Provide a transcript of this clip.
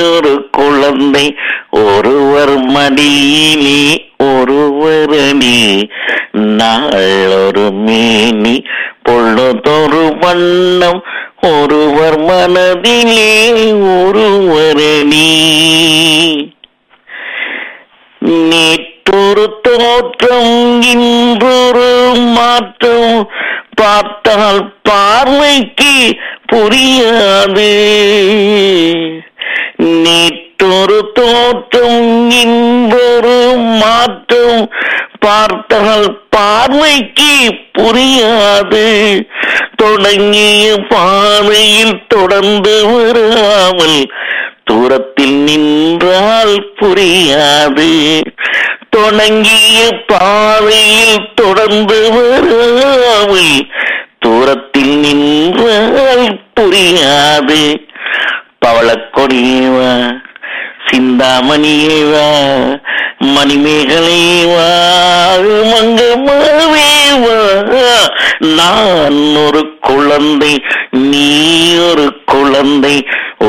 ஒரு குழந்தை ஒருவர் மடியிலே ஒருவரணி நாளொரு மேனி பொழுதொரு வண்ணம் ஒருவர் மனதிலே ஒருவரணி நேற்றொரு தோற்றம் இன்றொரு மாற்றம் பார்த்தால் பார்வைக்கு புரியாது நேற்றொரு தோற்றம் இன்றொரு மாற்றம் பார்த்தால் பார்வைக்கு புரியாது தொடங்கிய பாதையில் தொடர்ந்து வராமல் தூரத்தில் நின்றால் புரியாது தொடங்கிய பாதையில் தொடர்ந்து வராமல் தூரத்தில் நின்றால் புரியாது பவளக்கொடியேவா சிந்தாமணியேவா மணிமேகலையேவா மங்கமாவேவா நான் ஒரு குழந்தை நீ ஒரு குழந்தை